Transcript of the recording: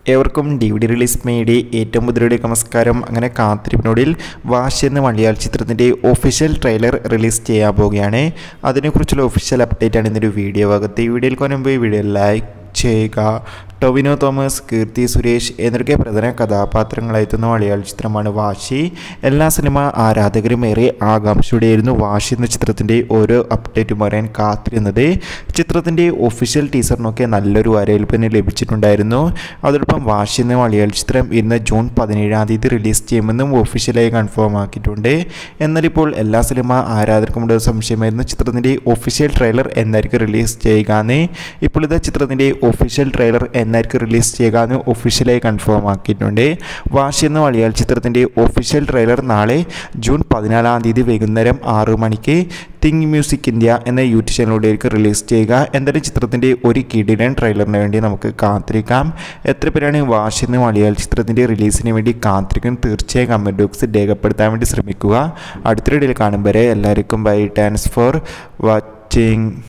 ഏവർക്കും D V D release മേടി ഏറ്റവും പുതിയ നമസ്കാരം അങ്ങനെ കാത്തിരിപ്പിനോടിൽ വാശി എന്ന മലയാള ചിത്രത്തിൻ്റെ ഒഫീഷ്യൽ ട്രെയിലർ റിലീസ് ചെയ്യാൻ പോവുകയാണ് അതിനെക്കുറിച്ചുള്ള ഒഫീഷ്യൽ അപ്ഡേറ്റ് ആണ് ഇന്നൊരു വീഡിയോ ഭാഗത്ത് ഈ വീഡിയോയിൽ കൊണ്ടുമ്പ് ഈ വീഡിയോ ലൈക്ക് ചെയ്യുക ടൊവിനോ തോമസ് കീർത്തി സുരേഷ് എന്നൊക്കെ പ്രധാന കഥാപാത്രങ്ങളായെത്തുന്ന മലയാള ചിത്രമാണ് വാശി എല്ലാ സിനിമ ആരാധകരും ഏറെ ആകാംക്ഷയോടെയായിരുന്നു വാശി എന്ന ചിത്രത്തിൻ്റെ ഓരോ അപ്ഡേറ്റും പറയാൻ കാത്തിരുന്നത് ചിത്രത്തിൻ്റെ ഒഫീഷ്യൽ ടീസറിനൊക്കെ നല്ലൊരു വരവേൽപ്പിന് ലഭിച്ചിട്ടുണ്ടായിരുന്നു അതോടൊപ്പം വാശി എന്ന മലയാള ചിത്രം ഇന്ന് ജൂൺ പതിനേഴാം തീയതി റിലീസ് ചെയ്യുമെന്നും ഒഫീഷ്യലായി കൺഫേം ആക്കിയിട്ടുണ്ട് എന്നാൽ ഇപ്പോൾ എല്ലാ സിനിമ ആരാധകർക്കും ഉള്ള സംശയമായിരുന്നു ചിത്രത്തിൻ്റെ ഒഫീഷ്യൽ ട്രെയിലർ എന്നായിരിക്കും റിലീസ് ചെയ്യുക എന്ന് ഇപ്പോൾ ഇത് ചിത്രത്തിൻ്റെ ഒഫീഷ്യൽ ട്രെയിലർ എന്നായിരിക്കും റിലീസ് ചെയ്യുക എന്ന് ഒഫീഷ്യലായി കൺഫേം ആക്കിയിട്ടുണ്ട് വാശി എന്ന മലയാള ചിത്രത്തിൻ്റെ ഒഫീഷ്യൽ ട്രെയിലർ നാളെ ജൂൺ പതിനാലാം തീയതി വൈകുന്നേരം ആറ് മണിക്ക് തിങ് മ്യൂസിക് ഇന്ത്യ എന്ന യൂട്യൂബ് ചാനലിലൂടെയായിരിക്കും റിലീസ് ചെയ്യുക എന്തായാലും ചിത്രത്തിൻ്റെ ഒരു കിടിലൻ ട്രെയിലറിന് വേണ്ടി നമുക്ക് കാത്തിരിക്കാം എത്ര പേരാണ് വാശി എന്ന മലയാള ചിത്രത്തിൻ്റെ റിലീസിന് വേണ്ടി കാത്തിരിക്കും തീർച്ചയായും കമൻറ്റ് ബോക്സിൽ രേഖപ്പെടുത്താൻ വേണ്ടി ശ്രമിക്കുക അടുത്തൊരു വീഡിയോയിൽ കാണും വരെ എല്ലാവർക്കും ബൈ താങ്ക്സ് ഫോർ വാച്ചിങ്